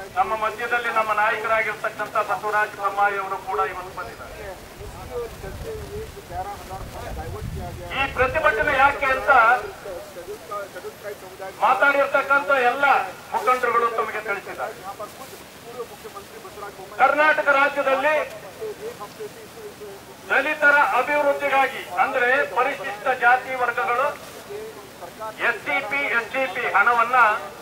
ನಮ್ಮ ಮಧ್ಯದಲ್ಲಿ ನಮ್ಮ ನಾಯಕರಾಗಿರ್ತಕ್ಕಂಥ ಬಸವರಾಜ ಬೊಮ್ಮಾಯಿ ಅವರು ಕೂಡ ಇವತ್ತು ಬಂದಿದ್ದಾರೆ ಈ ಪ್ರತಿಭಟನೆ ಯಾಕೆ ಅಂತ ಮಾತಾಡಿರ್ತಕ್ಕಂಥ ಎಲ್ಲ ಮುಖಂಡರುಗಳು ತಮಗೆ ತಿಳಿಸಿದ್ದಾರೆ ಕರ್ನಾಟಕ ರಾಜ್ಯದಲ್ಲಿ ದಲಿತರ ಅಭಿವೃದ್ಧಿಗಾಗಿ ಅಂದ್ರೆ ಪರಿಶಿಷ್ಟ ಜಾತಿ ವರ್ಗಗಳು ಎಸ್ಸಿಪಿ ಎಸ್ಡಿಪಿ ಹಣವನ್ನ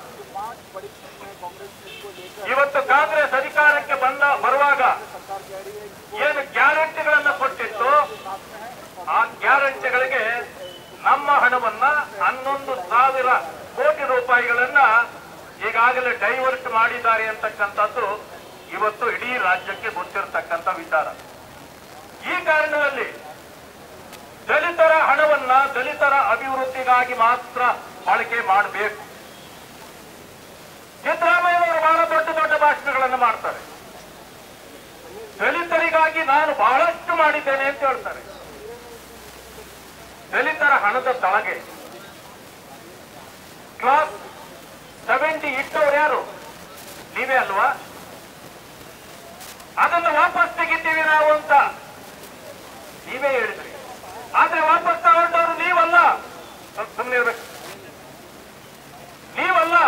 ಇವತ್ತು ಕಾಂಗ್ರೆಸ್ ಅಧಿಕಾರಕ್ಕೆ ಬಂದ ಬರುವಾಗ ಏನು ಗ್ಯಾರಂಟಿಗಳನ್ನ ಕೊಟ್ಟಿತ್ತು ಆ ಗ್ಯಾರಂಟಿಗಳಿಗೆ ನಮ್ಮ ಹಣವನ್ನ ಹನ್ನೊಂದು ಸಾವಿರ ಕೋಟಿ ರೂಪಾಯಿಗಳನ್ನ ಈಗಾಗಲೇ ಡೈವರ್ಟ್ ಮಾಡಿದ್ದಾರೆ ಅಂತಕ್ಕಂಥದ್ದು ಇವತ್ತು ಇಡೀ ರಾಜ್ಯಕ್ಕೆ ಗೊತ್ತಿರತಕ್ಕಂಥ ವಿಚಾರ ಈ ಕಾರಣದಲ್ಲಿ ದಲಿತರ ಹಣವನ್ನ ದಲಿತರ ಅಭಿವೃದ್ಧಿಗಾಗಿ ಮಾತ್ರ ಬಳಕೆ ಮಾಡಬೇಕು ಸಿದ್ದರಾಮಯ್ಯನವರು ಬಹಳ ದೊಡ್ಡ ದೊಡ್ಡ ಭಾಷಣಗಳನ್ನು ಮಾಡ್ತಾರೆ ದಲಿತರಿಗಾಗಿ ನಾನು ಬಹಳಷ್ಟು ಮಾಡಿದ್ದೇನೆ ಅಂತ ಹೇಳ್ತಾರೆ ದಲಿತರ ಹಣದ ತಳಗೆ ಕ್ಲಾಸ್ ಸೆವೆಂಟಿ ಇಟ್ಟವ್ರು ಯಾರು ನೀವೇ ಅಲ್ವಾ ಅದನ್ನು ವಾಪಸ್ ತೆಗಿತೀವಿ ನಾವು ಅಂತ ನೀವೇ ಹೇಳಿದ್ರಿ ಆದ್ರೆ ವಾಪಸ್ ತಗೊಂಡವರು ನೀವಲ್ಲ ಸ್ವಲ್ಪ ಸುಮ್ಮನೆ ಇರ್ಬೇಕು ನೀವಲ್ಲ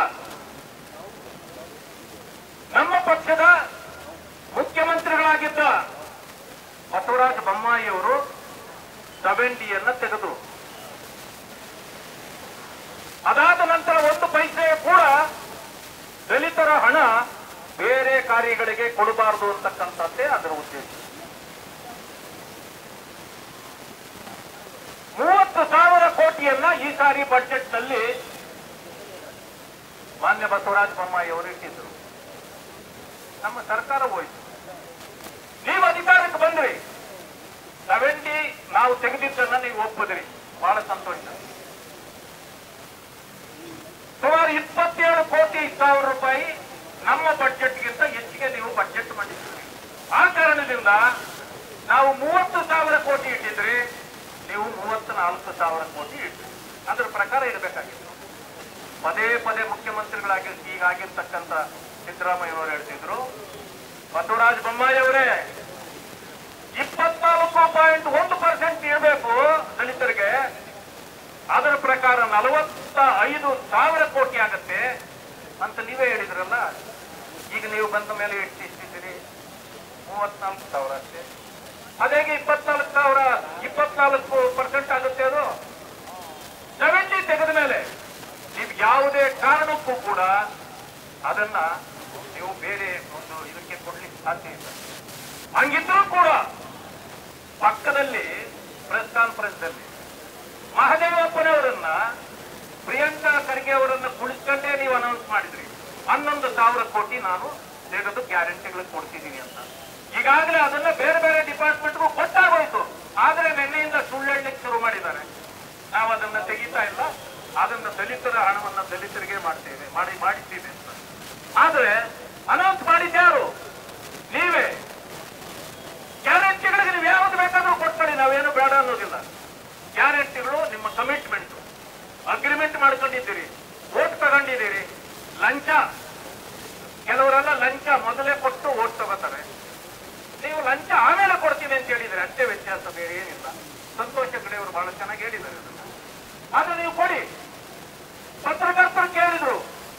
ನಮ್ಮ ಪಕ್ಷದ ಮುಖ್ಯಮಂತ್ರಿಗಳಾಗಿದ್ದ ಬಸವರಾಜ ಬೊಮ್ಮಾಯಿಯವರು ಸೆವೆಂಟಿಯನ್ನ ತೆಗೆದು ಅದಾದ ನಂತರ ಒಂದು ಪೈಸೆ ಕೂಡ ದಲಿತರ ಹಣ ಬೇರೆ ಕಾರ್ಯಗಳಿಗೆ ಕೊಡಬಾರದು ಅಂತಕ್ಕಂಥದ್ದೇ ಅದರ ಉದ್ದೇಶ ಮೂವತ್ತು ಸಾವಿರ ಕೋಟಿಯನ್ನ ಈ ಸಾರಿ ಬಜೆಟ್ ನಲ್ಲಿ ಮಾನ್ಯ ಬಸವರಾಜ ಬೊಮ್ಮಾಯಿ ಅವರು ಇಟ್ಟಿದ್ರು ನಮ್ಮ ಸರ್ಕಾರ ಹೋಯ್ತು ನೀವು ಅಧಿಕಾರಕ್ಕೆ ಬಂದ್ರಿ ಸೆವೆಂಟಿ ನಾವು ತೆಗೆದಿದ್ದನ್ನ ನೀವು ಒಪ್ಪಿದ್ರಿ ಬಹಳ ಸಂತೋಷ ಸುಮಾರು ಇಪ್ಪತ್ತೇಳು ಕೋಟಿ ಸಾವಿರ ರೂಪಾಯಿ ನಮ್ಮ ಬಡ್ಜೆಟ್ಗಿಂತ ಹೆಚ್ಚಿಗೆ ನೀವು ಬಡ್ಜೆಟ್ ಮಾಡಿದ್ದೀರಿ ಆ ಕಾರಣದಿಂದ ನಾವು ಮೂವತ್ತು ಸಾವಿರ ಕೋಟಿ ಇಟ್ಟಿದ್ರಿ ನೀವು ಮೂವತ್ತ ನಾಲ್ಕು ಸಾವಿರ ಕೋಟಿ ಇಟ್ರಿ ಅದರ ಪ್ರಕಾರ ಇರಬೇಕಾಗಿತ್ತು ಪದೇ ಪದೇ ಮುಖ್ಯಮಂತ್ರಿಗಳಾಗಿ ಈಗಾಗಿರ್ತಕ್ಕಂಥ ಸಿದ್ದರಾಮಯ್ಯನವರು ಹೇಳ್ತಿದ್ರು ಬಸವರಾಜ ಬೊಮ್ಮಾಯಿ ಅವರೇ ಇಪ್ಪತ್ನಾಲ್ಕು ಪಾಯಿಂಟ್ ಒಂದು ಪರ್ಸೆಂಟ್ ಇರಬೇಕು ದಲಿತರಿಗೆ ಅದರ ಪ್ರಕಾರ ನಲವತ್ತ ಐದು ಸಾವಿರ ಕೋಟಿ ಆಗತ್ತೆ ಅಂತ ನೀವೇ ಹೇಳಿದ್ರಲ್ಲ ಈಗ ನೀವು ಬಂದ ಮೇಲೆ ಎಷ್ಟು ಇಟ್ಟಿದ್ದೀರಿ ಮೂವತ್ನಾಲ್ಕು ಸಾವಿರ ಅಷ್ಟೇ ಅದೇಗೆ ಇಪ್ಪತ್ನಾಲ್ಕು ಸಾವಿರ ಇಪ್ಪತ್ನಾಲ್ಕು ಪರ್ಸೆಂಟ್ ಆಗುತ್ತೆ ಅದು ಸೆವೆಂಟಿ ತೆಗೆದ ಮೇಲೆ ನೀವು ಯಾವುದೇ ಕಾರಣಕ್ಕೂ ಕೂಡ ಅದನ್ನ ನೀವು ಬೇರೆ ಒಂದು ಇದಕ್ಕೆ ಕೊಡ್ಲಿಕ್ಕೆ ಸಾಧ್ಯ ಇಲ್ಲ ಹಂಗಿದ್ರೂ ಕೂಡ ಪಕ್ಕದಲ್ಲಿ ಪ್ರೆಸ್ ಕಾನ್ಫರೆನ್ಸ್ ಅಲ್ಲಿ ಮಹದೇವಪ್ಪನವರನ್ನ ಪ್ರಿಯಾಂಕಾ ಖರ್ಗೆ ಅವರನ್ನ ಕುಳಿಸ್ಕೊಂಡೇ ನೀವು ಅನೌನ್ಸ್ ಮಾಡಿದ್ರಿ ಹನ್ನೊಂದು ಸಾವಿರ ಕೋಟಿ ನಾನು ತೆಗೆದು ಗ್ಯಾರಂಟಿಗಳಿಗೆ ಕೊಡ್ತಿದ್ದೀನಿ ಅಂತ ಈಗಾಗಲೇ ಅದನ್ನ ಬೇರೆ ಬೇರೆ ಡಿಪಾರ್ಟ್ಮೆಂಟ್ಗೂ ಕೊಟ್ಟಾಗೋಯ್ತು ಆದ್ರೆ ನಿನ್ನೆಯಿಂದ ಸುಳ್ಳು ಹೇಳಲಿಕ್ಕೆ ಶುರು ಮಾಡಿದ್ದಾರೆ ನಾವು ಅದನ್ನ ತೆಗಿತಾ ಇಲ್ಲ ಅದನ್ನ ದಲಿತರ ಹಣವನ್ನ ದಲಿತರಿಗೆ ಮಾಡ್ತೇವೆ ಮಾಡಿ ಮಾಡಿದ್ದೀವಿ ಅಂತ ಆದ್ರೆ ಅನೌನ್ಸ್ ಮಾಡಿದ್ಯಾರು ನೀವೇ ಗ್ಯಾರಂಟಿಗಳಿಗೆ ನೀವು ಯಾವ್ದು ಬೇಕಾದ್ರೂ ಕೊಟ್ಕೊಳ್ಳಿ ನಾವೇನು ಬೇಡ ಅನ್ನೋದಿಲ್ಲ ಗ್ಯಾರಂಟಿಗಳು ನಿಮ್ಮ ಕಮಿಟ್ಮೆಂಟ್ ಅಗ್ರಿಮೆಂಟ್ ಮಾಡ್ಕೊಂಡಿದ್ದೀರಿ ಓಟ್ ತಗೊಂಡಿದ್ದೀರಿ ಲಂಚ ಕೆಲವರೆಲ್ಲ ಲಂಚ ಮೊದಲೇ ಕೊಟ್ಟು ಓಟ್ ತಗೋತಾರೆ ನೀವು ಲಂಚ ಆಮೇಲೆ ಕೊಡ್ತೀನಿ ಅಂತ ಹೇಳಿದ್ರೆ ಅಷ್ಟೇ ವ್ಯತ್ಯಾಸ ಬೇರೆ ಏನಿಲ್ಲ ಸಂತೋಷ ಅವರು ಬಹಳ ಚೆನ್ನಾಗಿ ಹೇಳಿದ್ದಾರೆ ಅದನ್ನ ಆದ್ರೆ ನೀವು ಕೊಡಿ ಪತ್ರಕರ್ತರು ಕೇಳಿದ್ರು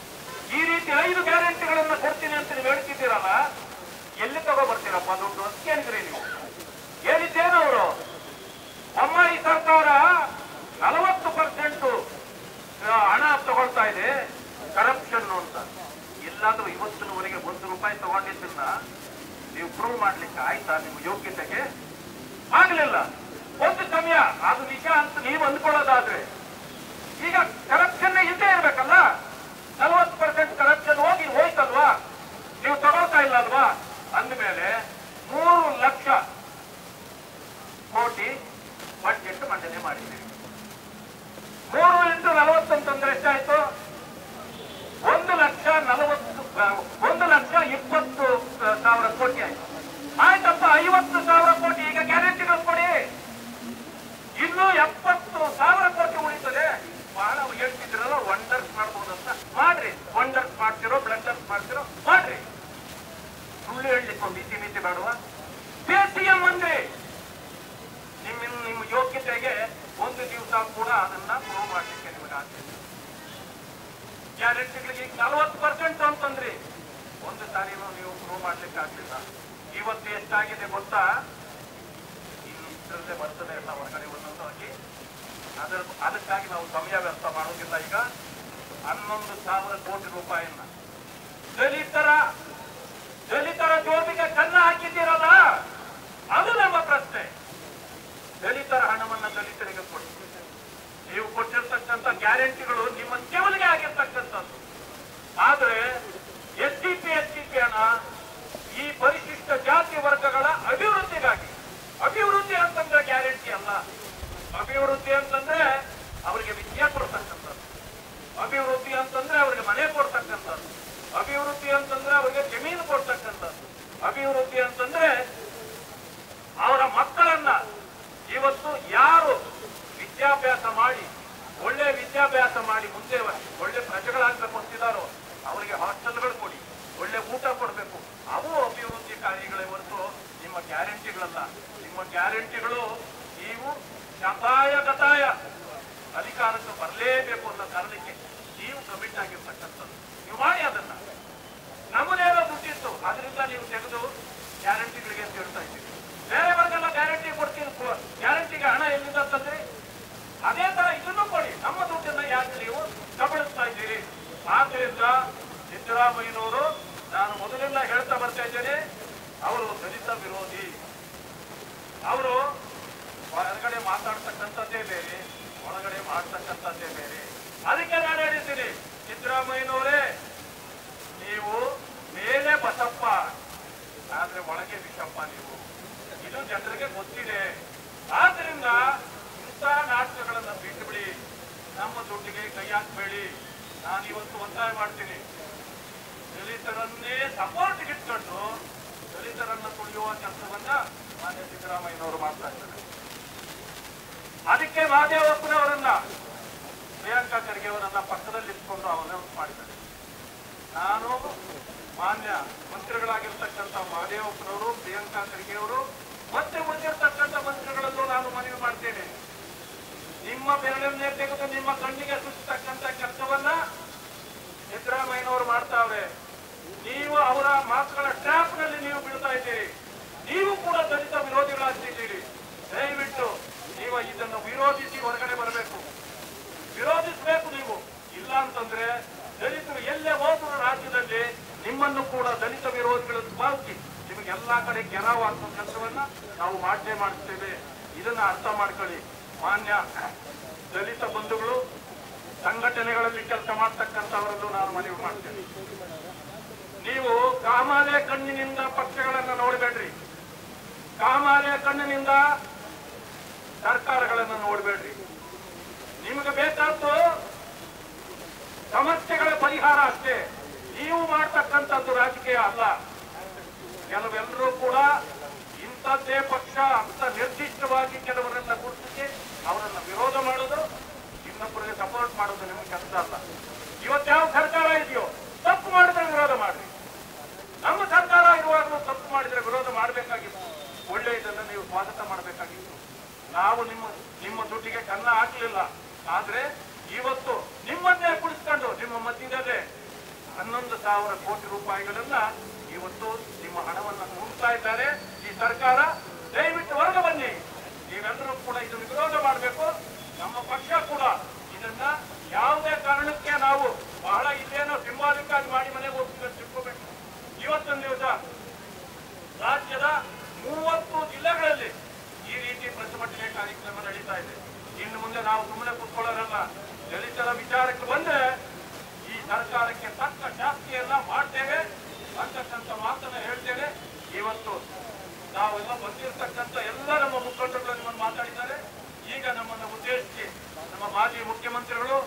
ಈ ರೀತಿ ಐದು ಗ್ಯಾರಂಟಿಗಳನ್ನ ಕೊಡ್ತೀನಿ ಅಂತ ನೀವು ಹೇಳ್ತಿದ್ದೀರಲ್ಲ ಎಲ್ಲಿ ತಗೋ ಬರ್ತೀರಪ್ಪ ದುಡ್ಡು ಅಂತ ಕೇಳಿದ್ರಿ ನೀವು ಹೇಳಿದ್ದೇನು ಅವರು ಬೊಮ್ಮಾಯಿ ಸರ್ಕಾರ ನಲವತ್ತು ಪರ್ಸೆಂಟ್ ಹಣ ತಗೊಳ್ತಾ ಇದೆ ಕರಪ್ಷನ್ ಅಂತ ಎಲ್ಲಾದ್ರೂ ಇವತ್ತಿನವರೆಗೆ ಒಂದು ರೂಪಾಯಿ ತಗೊಂಡಿದ್ದನ್ನ ನೀವು ಪ್ರೂವ್ ಮಾಡ್ಲಿಕ್ಕೆ ಆಯ್ತಾ ನಿಮ್ಮ ಯೋಗ್ಯತೆಗೆ ಆಗ್ಲಿಲ್ಲ ಒಂದು ಸಮಯ ಅದು ನಿಜ ಅಂತ ನೀವು ಅಂದ್ಕೊಳ್ಳೋದಾದ್ರೆ ಈಗ ಕರಪ್ಷನ್ ಇದ್ದೇ ಇರ್ಬೇಕಲ್ಲ ನಲವತ್ತು ಪರ್ಸೆಂಟ್ ಕರಪ್ಷನ್ ಹೋಗಿ ಹೋಯ್ತಲ್ವಾ ನೀವು ತಗೊಳ್ತಾ ಇಲ್ಲ ಅಲ್ವಾ ಅಂದಮೇಲೆ ಮೂರು ಲಕ್ಷ ಕೋಟಿ ಬಡ್ಜೆಟ್ ಮಂಡನೆ ಮಾಡಿದ್ದೀರಿ ಮೂರು ಇಂಟು ನಲವತ್ತು ಅಂತಂದ್ರೆ ಎಷ್ಟಾಯ್ತು ಒಂದು ಲಕ್ಷ ನಲವತ್ತು ಆ, ಒಂದು ಲಕ್ಷ ಇಪ್ಪತ್ತು ಆ, ಸಾವಿರ ಕೋಟಿ ಆಯ್ತು ಆಯ್ತಪ್ಪ ಐವತ್ತು ಸಾವಿರ ಕೋಟಿ ಈಗ ಗ್ಯಾರಂಟಿಗಳು ಕೊಡಿ ಇನ್ನು ಎಪ್ಪತ್ತು ಸಾವಿರ ಕೋಟಿ ಉಳಿತದೆ ಬಹಳ ಹೇಳ್ತಿದ್ರಲ್ಲ ವಂಡರ್ಸ್ ಮಾಡ್ಬೋದು ಅಂತ ಮಾಡ್ರಿ ವಂಡರ್ಸ್ ಮಾಡ್ತಿರೋ ಬ್ಲಂಡರ್ಸ್ ಮಾಡ್ತಿರೋ ಮಾಡ್ರಿ ಬೇಡ್ರಿ ಸುಳ್ಳು ಹೇಳಲಿಕ್ಕೆ ಒಂದು ಇತಿ ಮಿತಿ ಬೇಡವಾ ಪೇಟಿಎಂ ಅಂದ್ರೆ ನಿಮ್ಮ ನಿಮ್ಮ ಯೋಗ್ಯತೆಗೆ ಒಂದು ದಿವಸ ಕೂಡ ಅದನ್ನ ಪ್ರೂವ್ ಮಾಡ್ಲಿಕ್ಕೆ ನಿಮಗೆ ಆಗ್ತದೆ ಗ್ಯಾರಂಟಿಗಳಿಗೆ ಈಗ ನಲವತ್ತು ಪರ್ಸೆಂಟ್ ಅಂತಂದ್ರಿ ಒಂದು ಸಾರಿನೂ ನೀವು ಪ್ರೂವ್ ಮಾಡ್ಲಿಕ್ಕೆ ಆಗ್ಲಿಲ್ಲ ಇವತ್ತು ಎಷ್ಟಾಗಿದೆ ಗೊತ್ತಾ ಇನ್ನು ಇಷ್ಟರಲ್ಲೇ ಬರ್ತದೆ ಎಲ್ಲ ಹೊರಗಡೆ ಒಂದೊಂದು ಹಾಕಿ ಅದರ ಅದಕ್ಕಾಗಿ ನಾವು ಸಮಯ ವ್ಯರ್ಥ ಮಾಡೋದಿಲ್ಲ ಈಗ ಹನ್ನೊಂದು ಸಾವಿರ ಕೋಟಿ ರೂಪಾಯಿಯನ್ನ ದಲಿತರ ದಲಿತರ ಜೋಬಿಗೆ ಕನ್ನ ಹಾಕಿದ್ದೀರಲ್ಲ ಅದು ನಮ್ಮ ಪ್ರಶ್ನೆ ದಲಿತರ ಹಣವನ್ನ ದಲಿತರಿಗೆ ಕೊಡಿ ನೀವು ಕೊಟ್ಟಿರ್ತಕ್ಕಂಥ ಗ್ಯಾರಂಟಿಗಳು ನಿಮ್ಮ ಕೆವಲಿಗೆ ಆಗಿರ್ತಕ್ಕಂಥದ್ದು ಆದ್ರೆ S D P S D P ಹಣ ಈ ಪರಿಶಿಷ್ಟ ಜಾತಿ ವರ್ಗಗಳ ಅಭಿವೃದ್ಧಿಗಾಗಿ ಅಭಿವೃದ್ಧಿ ಅಂತಂದ್ರೆ ಗ್ಯಾರಂಟಿ ಅಲ್ಲ ಅಭಿವೃದ್ಧಿ ಅಂತಂದ್ರೆ ಅವರಿಗೆ ವಿದ್ಯೆ ಕೊಡ್ತಕ್ಕಂಥದ್ದು ಅಭಿವೃದ್ಧಿ ಅಂತಂದ್ರೆ ಅವರಿಗೆ ಮನೆ ಕೊಡ್ತಕ್ಕಂಥದ್ದು ಅಭಿವೃದ್ಧಿ ಅಂತಂದ್ರೆ ಅವರಿಗೆ ಜಮೀನು ಕೊಡ್ತಕ್ಕಂಥದ್ದು ಅಭಿವೃದ್ಧಿ ಅಂತಂದ್ರೆ ಅವರ ಮಕ್ಕಳನ್ನ ಇವತ್ತು ಯಾರು ವಿದ್ಯಾಭ್ಯಾಸ ಮಾಡಿ ಒಳ್ಳೆ ವಿದ್ಯಾಭ್ಯಾಸ ಮಾಡಿ ಮುಂದೆ ಒಳ್ಳೆ ಪ್ರಜೆಗಳಾಗಬೇಕು ಅಂತಿದ್ದಾರೋ ಅವರಿಗೆ ಹಾಸ್ಟೆಲ್ಗಳು ಕೊಡಿ ಒಳ್ಳೆ ಊಟ ಕೊಡಬೇಕು ಅವು ಅಭಿವೃದ್ಧಿ ಕಾರ್ಯಗಳೇ ಹೊರತು ನಿಮ್ಮ ಗ್ಯಾರಂಟಿಗಳಲ್ಲ ನಿಮ್ಮ ಗ್ಯಾರಂಟಿಗಳು ನೀವು ಶತಾಯ ಗತಾಯ ಅಧಿಕಾರಕ್ಕೆ ಬರಲೇಬೇಕು ಅನ್ನೋ ಕಾರಣಕ್ಕೆ ನೀವು ಕಮಿಟ್ ಆಗಿರ್ತಕ್ಕಂಥದ್ದು ನೀವು ಮಾಡಿ ಅದನ್ನ ನಮ್ಮದೇನೋ ದುಡ್ಡಿತ್ತು ಅದರಿಂದ ನೀವು ತೆಗೆದು ಗ್ಯಾರಂಟಿಗಳಿಗೆ ಅಂತ ಹೇಳ್ತಾ ಇದ್ದೀವಿ ಬೇರೆಯವರಿಗೆಲ್ಲ ಗ್ಯಾರಂಟಿ ಕೊಡ್ತೀನಿ ಗ್ಯಾರಂಟಿಗೆ ಹಣ ಎಲ್ಲಿಂದ ತಂದ್ರಿ ಅದೇ ತರ ಇದನ್ನು ಕೊಡಿ ನಮ್ಮ ದುಡ್ಡನ್ನ ಯಾಕೆ ನೀವು ಕಬಳಿಸ್ತಾ ಇದ್ದೀರಿ ಆದ್ರಿಂದ ಸಿದ್ದರಾಮಯ್ಯನವರು ನಾನು ಮೊದಲೆಲ್ಲ ಹೇಳ್ತಾ ಬರ್ತಾ ಇದ್ದೇನೆ ಅವರು ದಲಿತ ವಿರೋಧಿ ಅವರು ಹೊರಗಡೆ ಮಾತಾಡ್ತಕ್ಕಂಥದ್ದೇ ಬೇರೆ ಒಳಗಡೆ ಮಾಡ್ತಕ್ಕಂಥದ್ದೇ ಬೇರೆ ಅದಕ್ಕೆ ನಾನು ಹೇಳಿದ್ದೀನಿ ಸಿದ್ದರಾಮಯ್ಯನವರೇ ನೀವು ಮೇಲೆ ಬಸಪ್ಪ ಆದ್ರೆ ಒಳಗೆ ವಿಷಪ್ಪ ನೀವು ಇದು ಜನರಿಗೆ ಗೊತ್ತಿದೆ ಆದ್ರಿಂದ ಇಂಥ ನಾಟಕಗಳನ್ನ ಬಿಟ್ಟುಬಿಡಿ ನಮ್ಮ ದುಡ್ಡಿಗೆ ಕೈ ಹಾಕ್ಬೇಡಿ ನಾನು ಇವತ್ತು ಒತ್ತಾಯ ಮಾಡ್ತೀನಿ ದಲಿತರನ್ನೇ ಸಪೋರ್ಟ್ ಇಟ್ಕೊಂಡು ದಲಿತರನ್ನ ತುಳಿಯುವ ಕೆಲಸವನ್ನ ಮಾನ್ಯ ಸಿದ್ದರಾಮಯ್ಯನವರು ಮಾಡ್ತಾ ಇದ್ದಾರೆ ಅದಕ್ಕೆ ಮಹಾದೇವಪ್ಪನವರನ್ನ ಪ್ರಿಯಾಂಕಾ ಖರ್ಗೆ ಅವರನ್ನ ಪಕ್ಕದಲ್ಲಿ ಇಟ್ಕೊಂಡು ಅನೌನ್ಸ್ ಮಾಡಿದ್ದಾರೆ ನಾನು ಮಾನ್ಯ ಮಂತ್ರಿಗಳಾಗಿರ್ತಕ್ಕಂಥ ಮಹದೇವಪ್ಪನವರು ಪ್ರಿಯಾಂಕಾ ಖರ್ಗೆ ಅವರು ಮತ್ತೆ ಉಳಿದಿರ್ತಕ್ಕಂಥ ಮಂತ್ರಿಗಳಲ್ಲೂ ನಾನು ಮನವಿ ಮಾಡ್ತೇನೆ ನಿಮ್ಮ ಬೆರಳನ್ನೇ ತೆಗೆದು ನಿಮ್ಮ ಕಣ್ಣಿಗೆ ಸುತ್ತಕ್ಕಂಥ ಕೆಲಸವನ್ನ ಸಿದ್ದರಾಮಯ್ಯನವರು ಮಾಡ್ತಾವ್ರೆ ನೀವು ಅವರ ಮಾತುಗಳ ಟ್ರ್ಯಾಪ್ ನಲ್ಲಿ ನೀವು ಬೀಳ್ತಾ ಇದ್ದೀರಿ ನೀವು ಕೂಡ ದಲಿತ ವಿರೋಧಿಗಳಾಗ್ತಿದ್ದೀರಿ ದಯವಿಟ್ಟು ನೀವು ಇದನ್ನು ವಿರೋಧಿಸಿ ಹೊರಗಡೆ ಬರಬೇಕು ವಿರೋಧಿಸಬೇಕು ನೀವು ಇಲ್ಲ ಅಂತಂದ್ರೆ ದಲಿತರು ಎಲ್ಲೇ ಹೋದ್ರು ರಾಜ್ಯದಲ್ಲಿ ನಿಮ್ಮನ್ನು ಕೂಡ ದಲಿತ ವಿರೋಧಿಗಳು ಬಾಕಿ ನಿಮಗೆ ಎಲ್ಲಾ ಕಡೆ ಗೆರಾವ್ ಹಾಕುವ ಕೆಲಸವನ್ನ ನಾವು ಮಾಡೇ ಮಾಡ್ತೇವೆ ಇದನ್ನ ಅರ್ಥ ಮಾಡ್ಕೊಳ್ಳಿ ಮಾನ್ಯ ದಲಿತ ಬಂಧುಗಳು ಸಂಘಟನೆಗಳಲ್ಲಿ ಕೆಲಸ ಮಾಡ್ತಕ್ಕಂಥವರಲ್ಲೂ ನಾನು ಮನವಿ ಮಾಡ್ತೇನೆ ನೀವು ಕಾಮಾಲೆ ಕಣ್ಣಿನಿಂದ ಪಕ್ಷಗಳನ್ನ ನೋಡಬೇಡ್ರಿ ಕಾಮಾಲೆ ಕಣ್ಣಿನಿಂದ ಸರ್ಕಾರಗಳನ್ನ ನೋಡಬೇಡ್ರಿ ನಿಮಗೆ ಬೇಕಾದ್ದು ಸಮಸ್ಯೆಗಳ ಪರಿಹಾರ ಅಷ್ಟೇ ನೀವು ಮಾಡ್ತಕ್ಕಂಥದ್ದು ರಾಜಕೀಯ ಅಲ್ಲ ಕೆಲವೆಲ್ಲರೂ ಕೂಡ ಇಂಥದ್ದೇ ಪಕ್ಷ ಅಂತ ನಿರ್ದಿಷ್ಟವಾಗಿ ಕೆಲವರನ್ನ ಗುರುತಿಸಿ ಅವರನ್ನ ವಿರೋಧ ಮಾಡೋದು ಇನ್ನೊಬ್ಬರಿಗೆ ಸಪೋರ್ಟ್ ಮಾಡೋದು ನಿಮಗೆ ಕೆಲಸ ಅಲ್ಲ ಇವತ್ತು ಯಾವ ಸರ್ಕಾರ ಇದೆಯೋ ತಪ್ಪು ಮಾಡಿದ್ರೆ ವಿರೋಧ ಮಾಡ್ರಿ ನಮ್ಮ ಸರ್ಕಾರ ಇರುವಾಗಲೂ ತಪ್ಪು ಮಾಡಿದ್ರೆ ವಿರೋಧ ಮಾಡಬೇಕಾಗಿತ್ತು ಒಳ್ಳೆಯದನ್ನ ನೀವು ಸ್ವಾಗತ ಮಾಡಬೇಕಾಗಿತ್ತು ನಾವು ನಿಮ್ಮ ನಿಮ್ಮ ದುಡ್ಡಿಗೆ ಕನ್ನ ಹಾಕಲಿಲ್ಲ ಆದ್ರೆ ಇವತ್ತು ನಿಮ್ಮನ್ನೇ ಕುಳಿಸ್ಕೊಂಡು ನಿಮ್ಮ ಮಧ್ಯದಲ್ಲೇ ಹನ್ನೊಂದು ಸಾವಿರ ಕೋಟಿ ರೂಪಾಯಿಗಳನ್ನ ಇವತ್ತು ನಿಮ್ಮ ಹಣವನ್ನ ನುಂಗ್ತಾ ಇದ್ದಾರೆ ಈ ಸರ್ಕಾರ ದಯವಿಟ್ಟು ಹೊರಗೆ ಬನ್ನಿ ನೀವೆಲ್ಲರೂ ಕೂಡ ಇದನ್ನು ವಿರೋಧ ಮಾಡಬೇಕು ನಮ್ಮ ಪಕ್ಷ ಕೂಡ ಇದನ್ನ ಯಾವುದೇ ಕಾರಣಕ್ಕೆ ನಾವು ಬಹಳ ಇಲ್ಲೇನೋ ಸಿಂಬಾಲಿಕ್ ಆಗಿ ಮಾಡಿ ಮನೆಗೆ ಹೋಗ್ತೀವಿ ತಿಳ್ಕೋಬೇಕು ಇವತ್ತೊಂದು ದಿವಸ ರಾಜ್ಯದ ಮೂವತ್ತು ಜಿಲ್ಲೆಗಳಲ್ಲಿ ಈ ರೀತಿ ಪ್ರತಿಭಟನೆ ಕಾರ್ಯಕ್ರಮ ನಡೀತಾ ಇದೆ ಇನ್ನು ಮುಂದೆ ನಾವು ಸುಮ್ಮನೆ ಕೂತ್ಕೊಳ್ಳೋರಲ್ಲ ದಲಿತರ ವಿಚಾರಕ್ಕೆ ಬಂದ್ರೆ ಈ ಸರ್ಕಾರಕ್ಕೆ ತಕ್ಕ ಶಾಸ್ತಿಯನ್ನ ಮಾಡ್ತೇವೆ ಅಂತಕ್ಕಂಥ ಮಾತನ್ನ ಹೇಳ್ತೇವೆ ಇವತ್ತು ನಾವೆಲ್ಲ ಬಂದಿರತಕ್ಕಂಥ ಎಲ್ಲ ನಮ್ಮ ಮುಖಂಡರುಗಳು ನಿಮ್ಮನ್ನು ಮಾತಾಡಿದ್ದಾರೆ ಈಗ ನಮ್ಮನ್ನು ಉದ್ದೇಶಿಸಿ ನಮ್ಮ ಮಾಜಿ ಮುಖ್ಯಮಂತ್ರಿಗಳು